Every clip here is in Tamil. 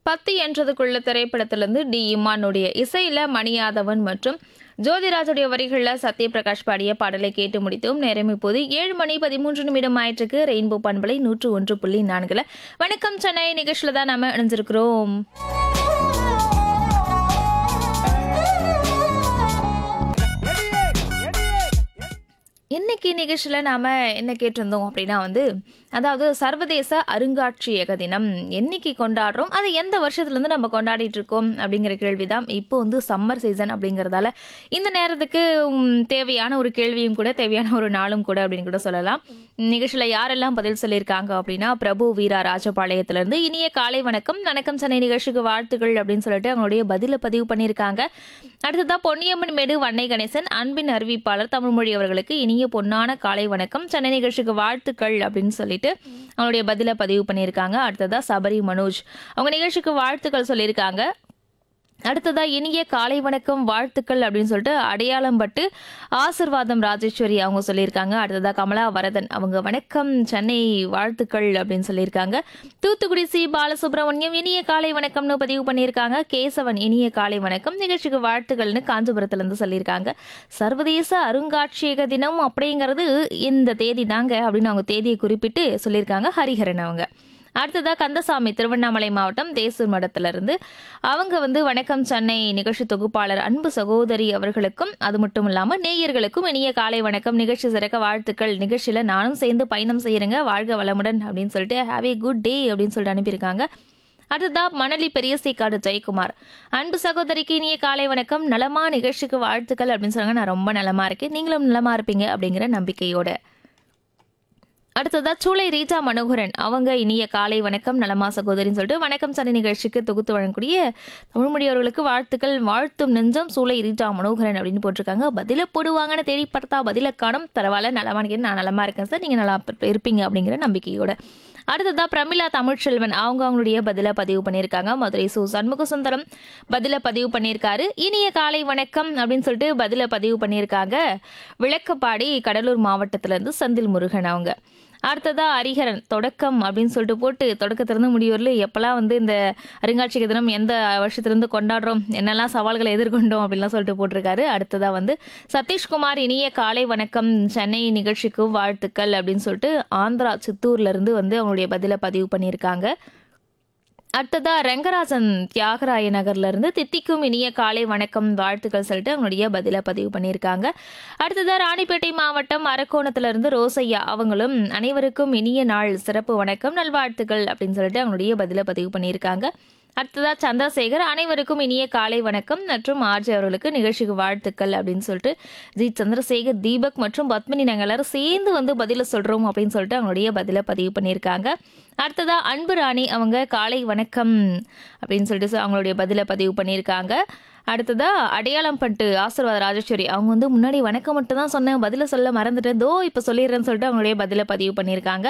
பத்து என்றதுக்குள்ள திரைப்படத்திலிருந்து டி இமானுடைய இசையில மணியாதவன் மற்றும் ஜோதிராஜுடைய வரிகளில் சத்யபிரகாஷ் பாடிய பாடலை கேட்டு முடித்தோம் நேரம் இப்போது ஏழு மணி பதிமூன்று நிமிடம் ஆயிற்றுக்கு ரெயின்போ பண்பலை நூற்று ஒன்று புள்ளி நான்குல வணக்கம் சென்னை நிகழ்ச்சியில தான் நாம இணைஞ்சிருக்கிறோம் இன்னைக்கு நிகழ்ச்சியில் நாம் என்ன கேட்டிருந்தோம் அப்படின்னா வந்து அதாவது சர்வதேச அருங்காட்சியக தினம் என்னைக்கு கொண்டாடுறோம் அது எந்த வருஷத்துலேருந்து நம்ம கொண்டாடிட்டு இருக்கோம் அப்படிங்கிற கேள்வி தான் இப்போ வந்து சம்மர் சீசன் அப்படிங்கிறதால இந்த நேரத்துக்கு உம், தேவையான ஒரு கேள்வியும் கூட தேவையான ஒரு நாளும் கூட அப்படின்னு கூட சொல்லலாம் நிகழ்ச்சியில் யாரெல்லாம் பதில் சொல்லியிருக்காங்க அப்படின்னா பிரபு வீரா ராஜபாளையத்திலேருந்து இனிய காலை வணக்கம் வணக்கம் சென்னை நிகழ்ச்சிக்கு வாழ்த்துக்கள் அப்படின்னு சொல்லிட்டு அவங்களுடைய பதிலை பதிவு பண்ணியிருக்காங்க அடுத்ததா பொன்னியம்மன் மேடு வன்னை கணேசன் அன்பின் அறிவிப்பாளர் தமிழ்மொழி அவர்களுக்கு இனிய பொன்னான காலை வணக்கம் சென்னை நிகழ்ச்சிக்கு வாழ்த்துக்கள் அப்படின்னு சொல்லிட்டு அவங்களுடைய பதிலை பதிவு பண்ணியிருக்காங்க அடுத்ததா சபரி மனோஜ் அவங்க நிகழ்ச்சிக்கு வாழ்த்துக்கள் சொல்லியிருக்காங்க அடுத்ததா இனிய காலை வணக்கம் வாழ்த்துக்கள் அப்படின்னு சொல்லிட்டு அடையாளம் பட்டு ஆசிர்வாதம் ராஜேஸ்வரி அவங்க சொல்லியிருக்காங்க அடுத்ததா கமலா வரதன் அவங்க வணக்கம் சென்னை வாழ்த்துக்கள் அப்படின்னு சொல்லியிருக்காங்க தூத்துக்குடி சி பாலசுப்ரமணியம் இனிய காலை வணக்கம்னு பதிவு பண்ணியிருக்காங்க கேசவன் இனிய காலை வணக்கம் நிகழ்ச்சிக்கு வாழ்த்துக்கள்னு காஞ்சிபுரத்துல இருந்து சொல்லியிருக்காங்க சர்வதேச அருங்காட்சியக தினம் அப்படிங்கிறது இந்த தேதி தாங்க அப்படின்னு அவங்க தேதியை குறிப்பிட்டு சொல்லியிருக்காங்க ஹரிஹரன் அவங்க அடுத்ததா கந்தசாமி திருவண்ணாமலை மாவட்டம் தேசூர் மடத்திலிருந்து அவங்க வந்து வணக்கம் சென்னை நிகழ்ச்சி தொகுப்பாளர் அன்பு சகோதரி அவர்களுக்கும் அது மட்டும் இல்லாம நேயர்களுக்கும் இனிய காலை வணக்கம் நிகழ்ச்சி சிறக்க வாழ்த்துக்கள் நிகழ்ச்சியில நானும் சேர்ந்து பயணம் செய்யறேங்க வாழ்க வளமுடன் அப்படின்னு சொல்லிட்டு ஹாவ் ஏ குட் டே அப்படின்னு சொல்லிட்டு அனுப்பியிருக்காங்க அடுத்ததா மணலி பெரியசைக்காடு ஜெயக்குமார் அன்பு சகோதரிக்கு இனிய காலை வணக்கம் நலமா நிகழ்ச்சிக்கு வாழ்த்துக்கள் அப்படின்னு சொன்னாங்க நான் ரொம்ப நலமா இருக்கேன் நீங்களும் நலமா இருப்பீங்க அப்படிங்கிற நம்பிக்கையோட அடுத்ததா சூளை ரீஜா மனோகரன் அவங்க இனிய காலை வணக்கம் நலமா சகோதரின்னு சொல்லிட்டு வணக்கம் சனி நிகழ்ச்சிக்கு தொகுத்து வழங்கக்கூடிய தமிழ்மொழி அவர்களுக்கு வாழ்த்துக்கள் வாழ்த்தும் நெஞ்சம் சூளை ரீஜா மனோகரன் அப்படின்னு போட்டிருக்காங்க பதில போடுவாங்கன்னு தேடி பார்த்தா பதில காணும் பரவாயில்ல நலமா இருக்கேன் நான் நலமா இருக்கேன் சார் நீங்க நல்லா இருப்பீங்க அப்படிங்கிற நம்பிக்கையோட அடுத்ததா பிரமிளா தமிழ்ச்செல்வன் அவங்க அவங்களுடைய பதில பதிவு பண்ணியிருக்காங்க மதுரை சு சண்முக சுந்தரம் பதில பதிவு பண்ணியிருக்காரு இனிய காலை வணக்கம் அப்படின்னு சொல்லிட்டு பதில பதிவு பண்ணியிருக்காங்க விளக்கப்பாடி கடலூர் மாவட்டத்திலேருந்து செந்தில் முருகன் அவங்க அடுத்ததா ஹரிஹரன் தொடக்கம் அப்படின்னு சொல்லிட்டு போட்டு தொடக்கத்திலிருந்து முடியூர்ல எப்பெல்லாம் வந்து இந்த அருங்காட்சியக தினம் எந்த வருஷத்திலிருந்து கொண்டாடுறோம் என்னெல்லாம் சவால்களை எதிர்கொண்டோம் அப்படின்லாம் சொல்லிட்டு போட்டிருக்காரு அடுத்ததா வந்து சதீஷ்குமார் இனிய காலை வணக்கம் சென்னை நிகழ்ச்சிக்கு வாழ்த்துக்கள் அப்படின்னு சொல்லிட்டு ஆந்திரா சித்தூர்ல இருந்து வந்து அவங்களுடைய பதிலை பதிவு பண்ணியிருக்காங்க அடுத்ததா ரங்கராஜன் தியாகராய நகர்ல இருந்து தித்திக்கும் இனிய காலை வணக்கம் வாழ்த்துக்கள் சொல்லிட்டு அவங்களுடைய பதில பதிவு பண்ணியிருக்காங்க அடுத்ததா ராணிப்பேட்டை மாவட்டம் அரக்கோணத்துல இருந்து ரோசையா அவங்களும் அனைவருக்கும் இனிய நாள் சிறப்பு வணக்கம் நல்வாழ்த்துக்கள் அப்படின்னு சொல்லிட்டு அவங்களுடைய பதில பதிவு பண்ணியிருக்காங்க அடுத்ததா சந்திரசேகர் அனைவருக்கும் இனிய காலை வணக்கம் மற்றும் ஆர்ஜி அவர்களுக்கு நிகழ்ச்சிக்கு வாழ்த்துக்கள் அப்படின்னு சொல்லிட்டு ஜி சந்திரசேகர் தீபக் மற்றும் பத்மினி நாங்கள் எல்லாரும் சேர்ந்து வந்து பதில சொல்றோம் அப்படின்னு சொல்லிட்டு அவங்களுடைய பதில பதிவு பண்ணியிருக்காங்க அடுத்ததா அன்பு ராணி அவங்க காலை வணக்கம் அப்படின்னு சொல்லிட்டு சொ- அவங்களுடைய பதில பதிவு பண்ணியிருக்காங்க அடுத்ததா அடையாளம் பட்டு ஆசீர்வாத ராஜேஸ்வரி அவங்க வந்து முன்னாடி வணக்கம் மட்டும் தான் சொன்னேன் பதில சொல்ல மறந்துட்டேன் தோ இப்போ சொல்லிடுறேன்னு சொல்லிட்டு அவங்களுடைய பதில பதிவு பண்ணியிருக்காங்க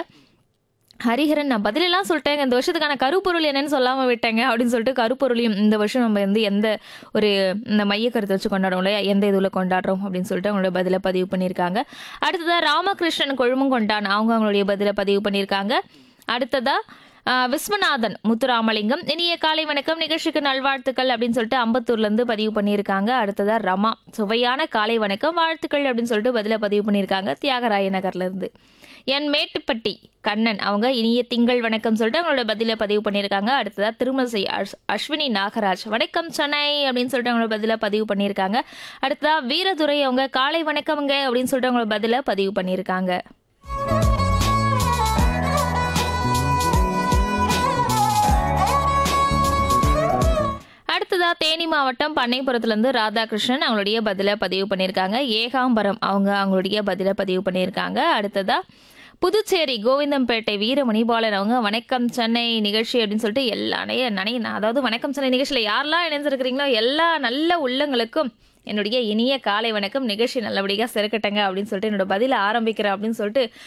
ஹரிஹரன் நான் பதிலெல்லாம் சொல்லிட்டேங்க இந்த வருஷத்துக்கான கருப்பொருள் என்னன்னு சொல்லாமல் விட்டேங்க அப்படின்னு சொல்லிட்டு கருப்பொருளையும் இந்த வருஷம் நம்ம வந்து எந்த ஒரு இந்த மைய கருத்தை வச்சு கொண்டாடுறோம் இல்லையா எந்த இதுல கொண்டாடுறோம் அப்படின்னு சொல்லிட்டு அவங்களோட பதிலை பதிவு பண்ணியிருக்காங்க அடுத்ததா ராமகிருஷ்ணன் கொழுமும் கொண்டான் அவங்க அவங்களுடைய பதிலை பதிவு பண்ணியிருக்காங்க அடுத்ததா ஆஹ், விஸ்வநாதன் முத்துராமலிங்கம் இனிய காலை வணக்கம் நிகழ்ச்சிக்கு நல்வாழ்த்துக்கள் அப்படின்னு சொல்லிட்டு அம்பத்தூர்ல இருந்து பதிவு பண்ணியிருக்காங்க அடுத்ததா ரமா சுவையான காலை வணக்கம் வாழ்த்துக்கள் அப்படின்னு சொல்லிட்டு பதில பதிவு பண்ணியிருக்காங்க தியாகராய நகர்ல இருந்து என் மேட்டுப்பட்டி கண்ணன் அவங்க இனிய திங்கள் வணக்கம் சொல்லிட்டு அவங்களோட பதில பதிவு பண்ணியிருக்காங்க அடுத்ததா திருமசை அஷ்- அஸ்வினி நாகராஜ் வணக்கம் சென்னை அப்படின்னு சொல்லிட்டு அவங்களோட பதில பதிவு பண்ணியிருக்காங்க அடுத்ததா வீரதுரை அவங்க காலை வணக்கம்ங்க அப்படின்னு சொல்லிட்டு அவங்களோட பதில பதிவு பண்ணியிருக்காங்க அடுத்ததா தேனி மாவட்டம் பண்ணைப்புறத்துலேருந்து ராதாகிருஷ்ணன் அவங்களுடைய பதிலை பதிவு பண்ணியிருக்காங்க ஏகாம்பரம் அவங்க அவங்களுடைய பதிலை பதிவு பண்ணியிருக்காங்க அடுத்ததா புதுச்சேரி கோவிந்தம்பேட்டை வீரமணிபாலன் அவங்க வணக்கம் சென்னை நிகழ்ச்சி அப்படின்னு சொல்லிட்டு எல்லா நனைய நனைய அதாவது வணக்கம் சென்னை நிகழ்ச்சியில் யாரெல்லாம் இணைஞ்சிருக்கிறீங்களோ எல்லா நல்ல உள்ளங்களுக்கும் என்னுடைய இனிய காலை வணக்கம் நிகழ்ச்சி நல்லபடியாக சிறக்கட்டங்க அப்படின்னு சொல்லிட்டு என்னோட பதில ஆரம்பிக்கிறேன் அப்படின்னு சொல்லிட்டு